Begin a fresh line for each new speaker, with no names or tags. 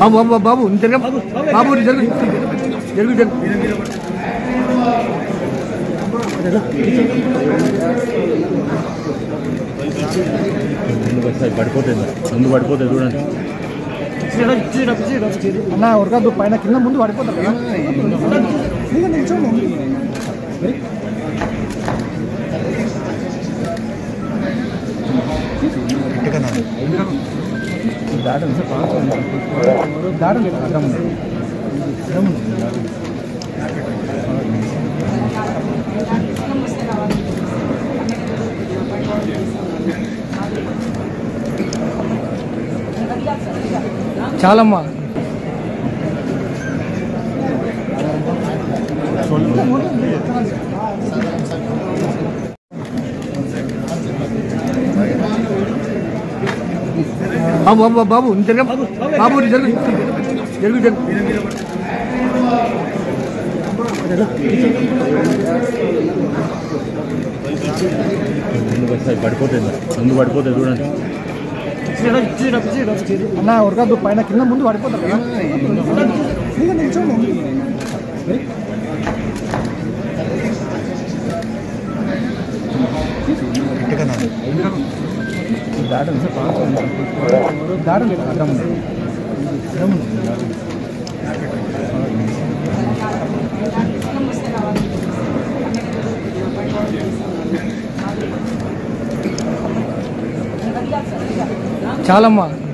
బాబు బాబు బాబు నువ్వు జరగ బాబు నువ్వు జరుగు జరుగు జరుగు
ముందుకు వస్తాయి పడిపోతుంది ముందు పడిపోతుంది చూడండి
అన్న ఉరకద్దు పైన కింద ముందు పడిపోతారు కదా మీద నిల్చోండి దాటండి సార్ దాటండి అర్థం ఉంది అర్థం ఉంది చాలమ్మా బాబు బాబు బాబు నువ్వు జరగ బాబు నువ్వు జరుగు జరుగు జరుగు
ముందుకు వస్తాయి పడిపోతుంది ముందు పడిపోతుంది చూడండి
అన్న ఉరకద్దు పైన కింద ముందు పడిపోతారు కదా మీద నిల్చోండి దాటండి సార్ దాటండి అర్థం ఉంది అర్థం ఉంది చాలమ్మా